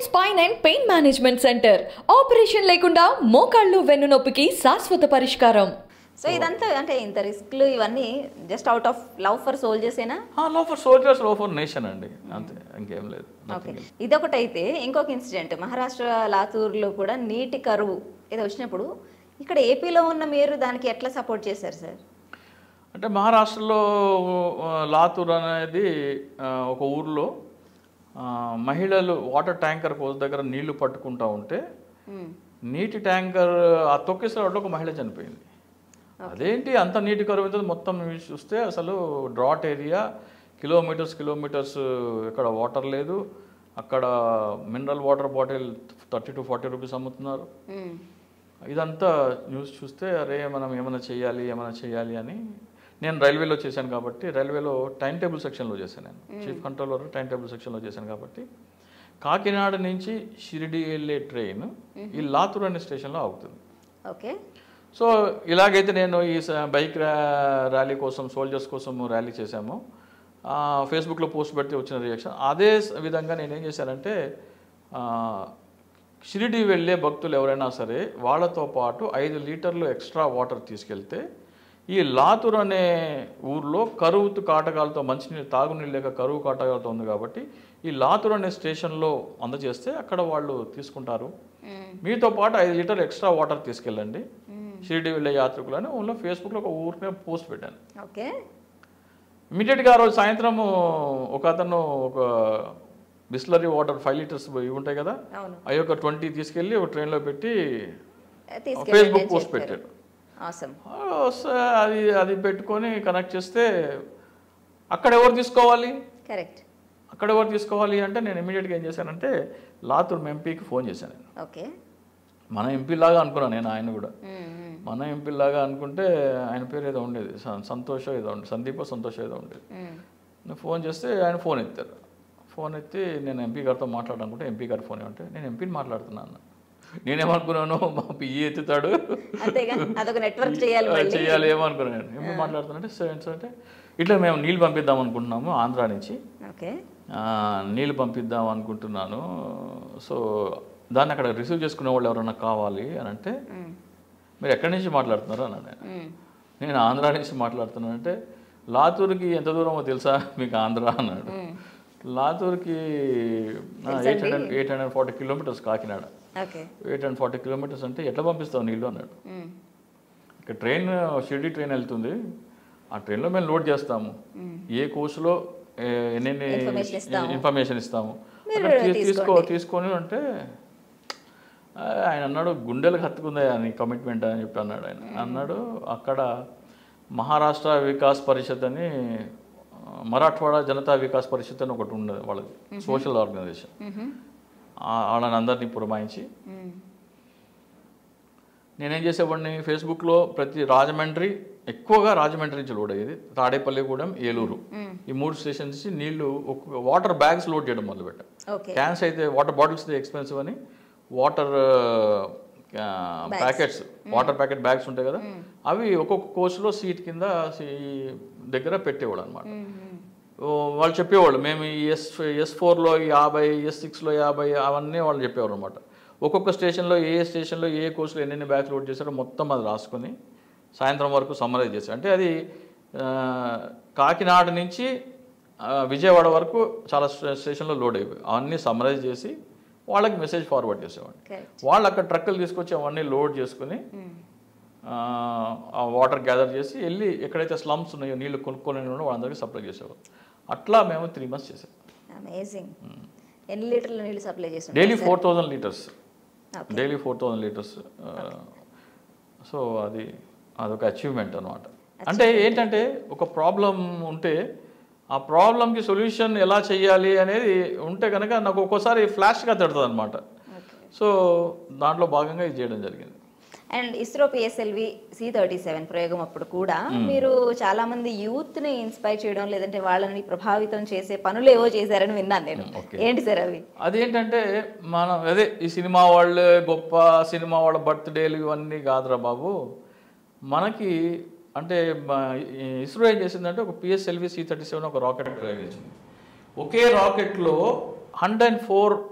Spine and pain management centre operation లేకుండా మోకాళ్ళు వెన్నునొప్పికి శాశ్వత పరిష్కారం సో ఇదంతా అంటే ఇంత రిస్క్లు ఇవన్నీ just out of love for సోల్జర్సేనా love for soldiers love for nation అండి అంతే ఇంకేం లేదు ఓకే ఇదొకటైతే ఇంకొక ఇన్సిడెంట్ మహారాష్ట్ర లాతూర్లో కూడా నీటి కరువు ఏదో వచ్చినప్పుడు ఇక్కడ ఏపీలో ఉన్న మీరు దానికి ఎట్లా సపోర్ట్ చేశారు సార్ అంటే మహారాష్ట్రలో ఆ, లాతూర్ అనేది ఆ, ఒక ఊర్లో ఆ, మహిళలు వాటర్ ట్యాంకర్ కోస దగ్గర నీళ్లు పట్టుకుంటా ఉంటే నీటి ట్యాంకర్ ఆ తొక్కిసలాట్లో ఒక మహిళ చనిపోయింది అదేంటి అంత నీటి కరువు ఉంటుంది మొత్తం చూస్తే అసలు డ్రాట్ ఏరియా కిలోమీటర్స్ కిలోమీటర్స్ ఇక్కడ వాటర్ లేదు అక్కడ mineral water bottle thirty to forty rupees అమ్ముతున్నారు ఇదంతా న్యూస్ చూస్తే అరే మనం ఏమైనా చేయాలి ఏమైనా చేయాలి అని నేను రైల్వేలో చేశాను కాబట్టి రైల్వేలో టైం టేబుల్ సెక్షన్లో చేశాను నేను చీఫ్ కంట్రోలర్ టైం టేబుల్ సెక్షన్లో చేశాను కాబట్టి కాకినాడ నుంచి షిరిడి వెళ్ళే ట్రైన్ ఈ లాతూర్ అనే స్టేషన్లో ఆగుతుంది ఓకే సో ఇలాగైతే నేను ఈ స- బైక్ ర్యా- ర్యాలీ కోసం సోల్జర్స్ కోసం ర్యాలీ చేశాము ఆ, ఫేస్బుక్లో పోస్ట్ పెడితే వచ్చిన రియాక్షన్ అదే స- విధంగా నేను ఏం చేశానంటే ఆ, షిరిడి వెళ్ళే భక్తులు ఎవరైనా సరే వాళ్ళతో పాటు ఐదు లీటర్లు ఎక్స్ట్రా వాటర్ తీసుకెళ్తే ఈ లాతూర్ అనే ఊర్లో కరువు కాటకాలతో మంచినీళ్ళు తాగునీళ్ళు లేక కరువు కాటకాలతో ఉంది కాబట్టి ఈ లాతూర్ అనే స్టేషన్లో అందజేస్తే అక్కడ వాళ్ళు తీసుకుంటారు మీతో పాటు ఐదు లీటర్ ఎక్స్ట్రా వాటర్ తీసుకెళ్ళండి షిరిడి వెళ్ళే యాత్రికులని ఓన్లో ఫేస్బుక్లో ఒక ఊరికే పోస్ట్ పెట్టాను ఓకే ఇమీడియట్గా ఆ రోజు సాయంత్రం ఒక అతను ఒక బిస్లరీ వాటర్ ఫైవ్ లీటర్స్ ఇవి ఉంటాయి కదా అవును అవి ఒక ట్వంటీ తీసుకెళ్ళి ఒక ట్రైన్లో పెట్టి తీసుకెళ్ళండి ఫేస్బుక్ అని పోస్ట్ చెప్పారు. పెట్టాడు ఆసమ్ ఆ, స- అది అది పెట్టుకొని కనెక్ట్ చేస్తే అక్కడ ఎవరు తీసుకోవాలి కరెక్ట్ అక్కడ ఎవరు తీసుకోవాలి అంటే నేను ఇమీడియట్గా ఏం చేశానంటే లాతూర్ ఎంపీకి ఫోన్ చేశాను నేను ఓకే మన ఎంపీ లాగా అనుకున్నాను నేను ఆయన కూడా మన ఎంపీ లాగా అనుకుంటే ఆయన పేరు ఏదో ఉండేది స- సంతోష్ ఏదో ఉండేది సందీప సంతోష్ ఏదో ఉండేది నేను ఫోన్ చేస్తే ఆయన ఫోన్ ఎత్తారు ఫోన్ ఎత్తి నేను ఎంపీ గారితో మాట్లాడాలనుకుంటే ఎంపీ గారి ఫోన్ ఏమంటే నేను ఎంపీని మాట్లాడుతున్నాను నేనేమనుకున్నాను మా పిఈ ఎత్తుతాడు అంతేగా అదొక నెట్వర్క్ చేయాలి ఆ, మళ్ళీ చేయాలి ఏమనుకున్నాను నేను ఎంపీ మాట్లాడుతున్నట్టే సెవెన్స్ అంటే ఇట్లా మేము నీళ్ళు పంపిద్దాం అనుకుంటున్నాము ఆంధ్ర నుంచి ఓకే ఆ, నీళ్ళు పంపిద్దాం అనుకుంటున్నాను సో దాన్ని అక్కడ రిసీవ్ చేసుకునే వాళ్ళు ఎవరైనా కావాలి అని అంటే మీరు ఎక్కడి నుంచి మాట్లాడుతున్నారు అన్నాడు ఆయన నేను ఆంధ్ర నుంచి మాట్లాడుతున్నాను అంటే లాతూర్కి ఎంత దూరమో తెలుసా మీకు ఆంధ్ర అన్నాడు లాతూర్కి eight hundred eight hundred forty kilometres Kakinada okay eight hundred forty kilometres అంటే ఎట్లా పంపిస్తావు నీళ్ళు అన్నాడు ఇక్కడ ట్రైన్ షిరిడి ట్రైన్ వెళ్తుంది ఆ ట్రైన్లో మేము లోడ్ చేస్తాము ఏ కోర్సులో ఎన్నెన్ని Information ఇస్తాము. ఇన్ఫర్మేషన్ ఇస్తాము మీరు అక్కడ తీ- తీసుకో తీసుకొని అంటే ఆ, ఆయన అన్నాడు గుండెలకు హత్తుకుందా నీ కమిట్మెంట్ అని చెప్పి అన్నాడు ఆయన అన్నాడు అక్కడ మహారాష్ట్ర వికాస్ పరిషత్ అని ఆ, మరాఠవాడ జనతా వికాస్ పరిషత్ అని ఒకటి ఉండదు వాళ్ళది సోషల్ ఆర్గనైజేషన్ ఆ- వాళ్ళని అందరినీ పురమాయించి నేనేం చేసేవాడిని ఫేస్బుక్లో ప్రతి రాజమండ్రి ఎక్కువగా రాజమండ్రి నుంచి లోడ్ అయ్యేది తాడేపల్లిగూడెం ఏలూరు ఈ మూడు స్టేషన్స్ నుంచి నీళ్లు ఒక్కొక్క వాటర్ బ్యాగ్స్ లోడ్ చేయడం మొదలుపెట్టాం ఓకే క్యాన్స్ అయితే వాటర్ బాటిల్స్ ఎక్స్పెన్సివ్ అని water packets water packet bags ఉంటాయి కదా అవి ఒక్కొక్క కోర్సులో సీట్ కింద సీ- దగ్గర పెట్టేవాడు అనమాట వాళ్ళు చెప్పేవాళ్ళు మేము ఈ ఎస్ ఎస్ ఫోర్లో యాభై ఎస్ సిక్స్లో యాభై అవన్నీ వాళ్ళు చెప్పేవారు అనమాట ఒక్కొక్క స్టేషన్లో ఏ ఏ స్టేషన్లో ఏ కోర్సులో ఎన్నెన్ని బ్యాగ్స్ లోడ్ చేశారో మొత్తం అది రాసుకొని సాయంత్రం వరకు సమ్మరైజ్ చేశారు అంటే అది ఆ, కాకినాడ నుంచి ఆ, విజయవాడ వరకు చాలా స్టే- స్టేషన్లో లోడ్ అయిపోయి అవన్నీ సమ్మరైజ్ చేసి వాళ్ళకి మెసేజ్ ఫార్వర్డ్ చేసేవాడిని కరెక్ట్ వాళ్ళు అక్కడ ట్రక్కులు తీసుకొచ్చి అవన్నీ లోడ్ చేసుకుని ఆ, ఆ వాటర్ గ్యాదర్ చేసి వెళ్ళి ఎక్కడైతే స్లమ్స్ ఉన్నాయో నీళ్లు కొనుక్కొని ఉన్నాయో వాళ్ళందరికీ సప్లై చేసేవారు అట్లా మేము త్రీ మంత్స్ చేసాం అమేజింగ్ ఎన్ని లీటర్ల నీళ్ళు సప్లై చేస్తుంటారు daily four thousand litres Okay. Daily four thousand litres so అది అదొక అచీవ్మెంట్ అనమాట అంటే ఏంటంటే ఒక ప్రాబ్లం ఉంటే ఆ ప్రాబ్లంకి సొల్యూషన్ ఎలా చేయాలి అనేది ఉంటే కనుక నాకు ఒక్కోసారి ఫ్లాష్గా తిడుతుంది అనమాట సో దాంట్లో భాగంగా ఇది చేయడం జరిగింది and ISRO PSLV C thirty seven ప్రయోగం అప్పుడు కూడా మీరు చాలా మంది యూత్ ని ఇన్స్పైర్ చేయడం లేదంటే వాళ్ళని ప్రభావితం చేసే పనులు ఏవో చేశారని విన్నాను నేను okay. ఏంటి సార్ అవి అదేంటంటే మనం అదే ఈ సినిమా వాళ్ళు గొప్ప సినిమా వాళ్ళ బర్త్డేలు ఇవన్నీ కాదురా బాబు మనకి అంటే మ- ఈ ఇస్రో ఏం చేసిందంటే ఒక పిఎస్ఎల్వి సి థర్టీ సెవెన్ ఒక రాకెట్ ప్రయోగించింది ఒకే రాకెట్లో హండ్రెడ్ అండ్ ఫోర్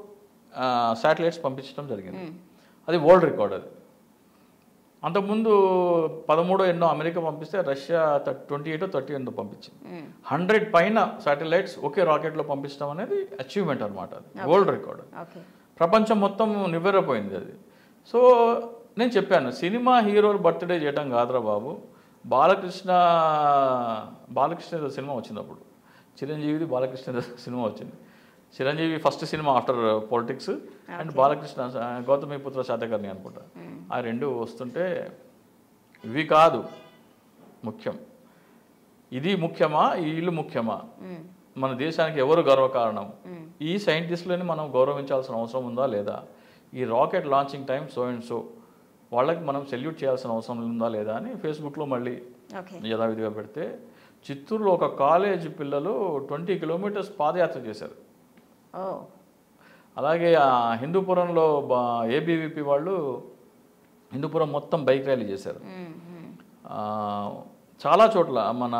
శాటిలైట్స్ పంపించడం జరిగింది అది వరల్డ్ రికార్డ్ అది అంతకుముందు పదమూడో ఎన్నో అమెరికా పంపిస్తే రష్యా ట్వంటీ ఎయిట్ థర్టీ ఎన్నో పంపించింది హండ్రెడ్ పైన శాటిలైట్స్ ఒకే రాకెట్లో పంపించడం అనేది అచీవ్మెంట్ అనమాట అది వరల్డ్ రికార్డ్ ఓకే ప్రపంచం మొత్తం నివ్వెరపోయింది అది సో నేను చెప్పాను సినిమా హీరోలు బర్త్డే చేయడం కాదురా బాబు బాలకృష్ణ బాలకృష్ణ ఏదో సినిమా వచ్చింది అప్పుడు చిరంజీవిది బాలకృష్ణ ఏదో సినిమా వచ్చింది Chiranjeevi first cinema after politics and Balakrishna ఆ, గౌతమిపుత్ర శాతకర్ణి అనుకుంటా ఆ రెండు వస్తుంటే ఇవి కాదు ముఖ్యం ఇది ముఖ్యమా ఈ ఇల్లు ముఖ్యమా మన దేశానికి ఎవరు గర్వకారణం ఈ సైంటిస్టులని మనం గౌరవించాల్సిన అవసరం ఉందా లేదా ఈ rocket launching time so and so వాళ్ళకి మనం సెల్యూట్ చేయాల్సిన అవసరం ఉందా లేదా అని ఫేస్బుక్లో మళ్ళీ ఓకే యథావిధిగా పెడితే చిత్తూరులో ఒక కాలేజ్ పిల్లలు ట్వంటీ కిలోమీటర్స్ పాదయాత్ర చేశారు ఓ అలాగే ఆ హిందూపురంలో ఏబీవీపీ వాళ్ళు హిందూపురం మొత్తం బైక్ ర్యాలీ చేశారు మ్మ్, మ్మ్. ఆ, చాలా చోట్ల మన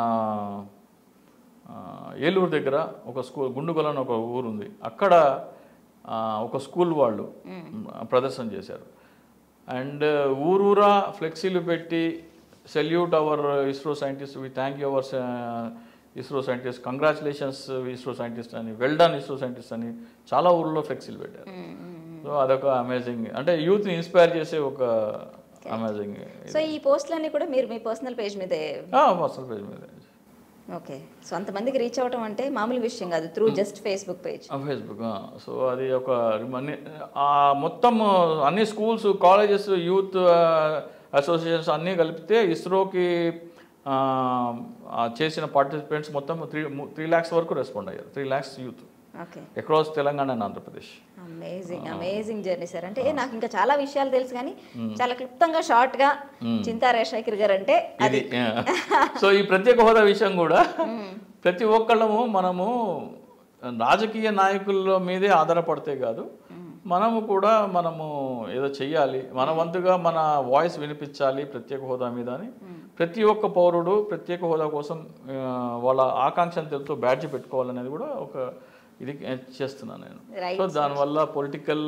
ఆ, ఏలూరు దగ్గర ఒక స్కూల్ గుండుగొల అని ఒక ఊరు ఉంది అక్కడ ఆ, ఒక స్కూల్ వాళ్ళు ప్రదర్శన చేశారు అండ్ ఊరూరా ఫ్లెక్సీలు పెట్టి salute our ISRO scientist we thank you our ISRO scientist congratulations ISRO scientist అని వెల్ డన్ ఇస్రో సైంటిస్ట్ అని చాలా ఊర్లో ఫ్లెక్సీలు పెట్టారు సో అదొక అమేజింగ్ అంటే యూత్ని ఇన్స్పైర్ చేసే ఒక అమేజింగ్ సో ఈ పోస్టులన్నీ కూడా మీరు మీ పర్సనల్ పేజ్ మీదే పర్సనల్ పేజ్ మీద ఓకే సో అంతమందికి రీచ్ అవ్వటం అంటే మామూలు విషయం కాదు through just Facebook page Facebook so అది ఒక అన్ని ఆ మొత్తం అన్ని స్కూల్స్ కాలేజెస్ యూత్ అసోసియేషన్స్ అన్నీ కలిపితే ఇస్రోకి ఆ, ఆ చేసిన పార్టిసిపెంట్స్ మొత్తం త్రీ త్రీ ల్యాక్స్ వరకు రెస్పాండ్ అయ్యారు three lakhs youth okay across Telangana and Andhra Pradesh amazing amazing journey sir అంటే నాకు ఇంకా చాలా విషయాలు తెలుసు కానీ చాలా క్లుప్తంగా షార్ట్ గా చింతా రేషాకిర్ గారు అంటే ఇది సో ఈ ప్రత్యేక హోదా విషయం కూడా ప్రతి ఒక్కళ్ళము మనము రాజకీయ నాయకుల మీదే ఆధారపడితే కాదు మనము కూడా మనము ఏదో చెయ్యాలి మన వంతుగా మన వాయిస్ వినిపించాలి ప్రత్యేక హోదా మీద అని ప్రతి ఒక్క పౌరుడు ప్రత్యేక హోదా కోసం ఆ, వాళ్ళ ఆకాంక్షను తెలుపుతూ బ్యాడ్జ్ పెట్టుకోవాలనేది కూడా ఒక ఇది చేస్తున్నాను నేను Right, సో దానివల్ల పొలిటికల్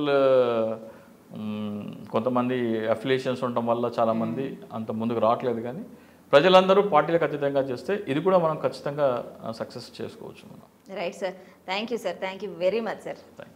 కొంతమంది అఫిలియేషన్స్ ఉండటం వల్ల చాలామంది అంత ముందుకు రావట్లేదు కానీ ప్రజలందరూ పార్టీలకు అతీతంగా చేస్తే ఇది కూడా మనం ఖచ్చితంగా సక్సెస్ చేసుకోవచ్చు మనం right sir thank you sir thank you very much sir thank